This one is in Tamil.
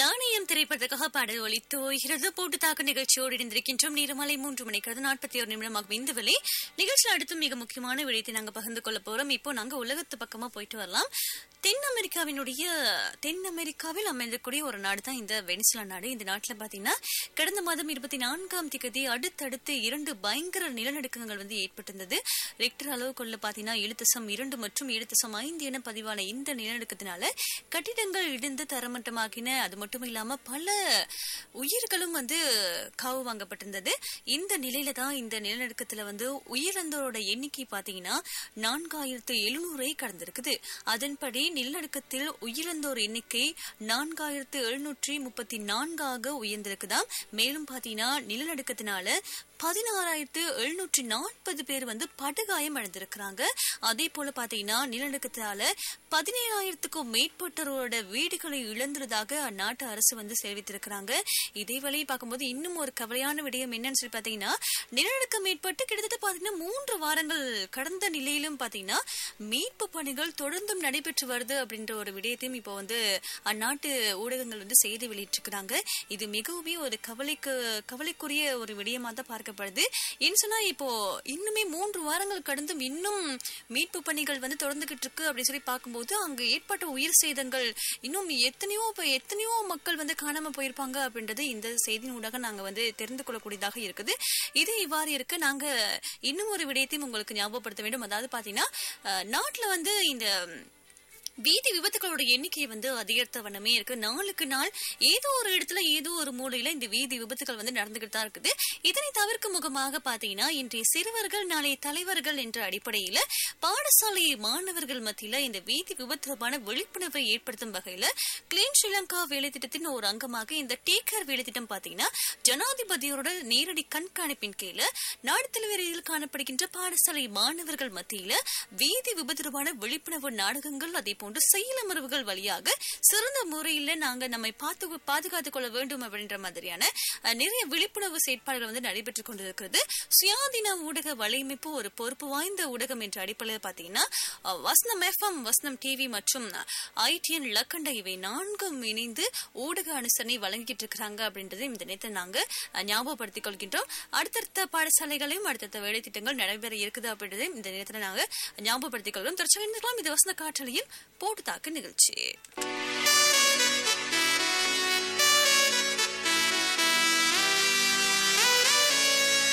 நாணயம் திரைப்படத்துக்காக பாடல் ஒலித்து ஓய்கிறது போட்டு தாக்கு நிகழ்ச்சியோடு இணைந்திருக்கின்றோம் நேரமாலை மூன்று மணிக்கிறது நாற்பத்தி ஒரு நிமிடமாக இந்த வேலை நிகழ்ச்சியில் அடுத்து மிக முக்கியமான விடயத்தை நாங்க பகிர்ந்து கொள்ள போறோம் இப்போ நாங்க உலகத்து பக்கமா போயிட்டு வரலாம் தென் அமெரிக்காவினுடைய தென் அமெரிக்காவில் அமைந்திருக்கக்கூடிய ஒரு நாடு தான் இந்த வெனிசுலா நாடு இந்த நாட்டுல பாத்தீங்கன்னா கடந்த மாதம் இருபத்தி நான்காம் திகதி அடுத்தடுத்து இரண்டு பயங்கர நிலநடுக்கங்கள் வந்து ஏற்பட்டிருந்தது ரெக்டர் அளவு கொள்ள பாத்தீங்கன்னா ஏழு தசம் இரண்டு மற்றும் ஏழு தசம் ஐந்து என பதிவான இந்த நிலநடுக்கத்தினால கட்டிடங்கள் இடிந்து தரமட்டமாகின அது மட்டும் இல்லாம பல உயிர்களும் வந்து காவு வாங்கப்பட்டிருந்தது இந்த நிலையில தான் இந்த நிலநடுக்கத்துல வந்து உயிரிழந்தோரோட எண்ணிக்கை பாத்தீங்கன்னா நான்காயிரத்து எழுநூறை கடந்திருக்குது அதன்படி நிலநடுக்கத்தில் உயிரிழந்தோர் எண்ணிக்கை நான்காயிரத்து எழுநூற்றி முப்பத்தி நான்காக உயர்ந்திருக்குதாம் மேலும் பாத்தீங்கன்னா நிலநடுக்கத்தினால பதினாறாயிரத்து எழுநூற்றி நாற்பது பேர் வந்து படுகாயம் அடைந்திருக்கிறாங்க அதே போல பாத்தீங்கன்னா நிலநடுக்கத்தினால பதினேழாயிரத்துக்கும் மேற்பட்டோரோட வீடுகளை இழந்துள்ளதாக அந்நாட்டு அரசு வந்து தெரிவித்திருக்கிறாங்க இதே வேளையை பார்க்கும்போது இன்னும் ஒரு கவலையான விடயம் என்னன்னு சொல்லி பாத்தீங்கன்னா நிலநடுக்கம் ஏற்பட்டு கிட்டத்தட்ட பாத்தீங்கன்னா மூன்று வாரங்கள் கடந்த நிலையிலும் பாத்தீங்கன்னா மீட்பு பணிகள் தொடர்ந்தும் நடைபெற்று வருது அப்படின்ற ஒரு விடயத்தையும் இப்போ வந்து அந்நாட்டு ஊடகங்கள் வந்து செய்தி வெளியிட்டிருக்கிறாங்க இது மிகவுமே ஒரு கவலைக்கு கவலைக்குரிய ஒரு விடயமா தான் பார்க்கப்படுது ஏன்னு சொன்னா இப்போ இன்னுமே மூன்று வாரங்கள் கடந்தும் இன்னும் மீட்பு பணிகள் வந்து தொடர்ந்துகிட்டு இருக்கு அப்படின்னு சொல்லி பார்க்கும்போது அங்க ஏற்பட்ட உயிர் சேதங்கள் இன்னும் எத்தனையோ இப்ப எத்தனையோ மக்கள் வந்து காணாம போயிருப்பாங்க அப்படின்றது இந்த செய்தியின் ஊடாக நாங்க வந்து தெரிந்து கொள்ளக்கூடியதாக இருக்குது இது இவ்வாறு இருக்கு நாங்க இன்னும் ஒரு விடயத்தையும் உங்களுக்கு ஞாபகப்படுத்த வேண்டும் அதாவது பாத்தீங்கன்னா அஹ், நாட்டுல வந்து இந்த வீதி விபத்துகளோட எண்ணிக்கை வந்து அதிகரித்த வண்ணமே இருக்கு நாளுக்கு நாள் ஏதோ ஒரு இடத்துல ஏதோ ஒரு மூலையில இந்த வீதி விபத்துகள் வந்து நடந்துகிட்டு தான் இருக்குது இதனை தவிர்க்கும் முகமாக பாத்தீங்கன்னா இன்றைய சிறுவர்கள் நாளைய தலைவர்கள் என்ற அடிப்படையில பாடசாலை மாணவர்கள் மத்தியில இந்த வீதி விபத்து தொடர்பான விழிப்புணர்வை ஏற்படுத்தும் வகையில கிளீன் ஸ்ரீலங்கா வேலை திட்டத்தின் ஒரு அங்கமாக இந்த டேக்கர் வேலை திட்டம் பாத்தீங்கன்னா ஜனாதிபதியோட நேரடி கண்காணிப்பின் கீழ நாடு தலைவரையில் காணப்படுகின்ற பாடசாலை மாணவர்கள் மத்தியில வீதி விபத்து தொடர்பான விழிப்புணர்வு நாடகங்கள் அதே போன்று செயலமர்வுகள் வழியாக சிறந்த முறையில நாங்க நம்மை பார்த்து பாதுகாத்துக் கொள்ள வேண்டும் அப்படின்ற மாதிரியான அஹ், நிறைய விழிப்புணர்வு செயற்பாடுகள் வந்து நடைபெற்றுக் கொண்டிருக்கிறது சுயாதீன ஊடக வலையமைப்பு ஒரு பொறுப்பு வாய்ந்த ஊடகம் என்ற அடிப்படையில் பாத்தீங்கன்னா அஹ், வசனம் எஃப்எம் வசனம் டிவி மற்றும் ஐடிஎன் லக்கண்ட இவை நான்கும் இணைந்து ஊடக அனுசரணை வழங்கிட்டு இருக்கிறாங்க அப்படின்றது இந்த நேரத்தில் நாங்க அஹ், ஞாபகப்படுத்திக் கொள்கின்றோம் அடுத்தடுத்த பாடசாலைகளையும் அடுத்தடுத்த வேலை திட்டங்கள் நடைபெற இருக்குது அப்படின்றதை இந்த நேரத்தில் நாங்க ஞாபகப்படுத்திக் கொள்கிறோம் தொடர்ச்சி இது வசந்த காற்றலையில் போட்டு தாக்கு நிகழ்ச்சி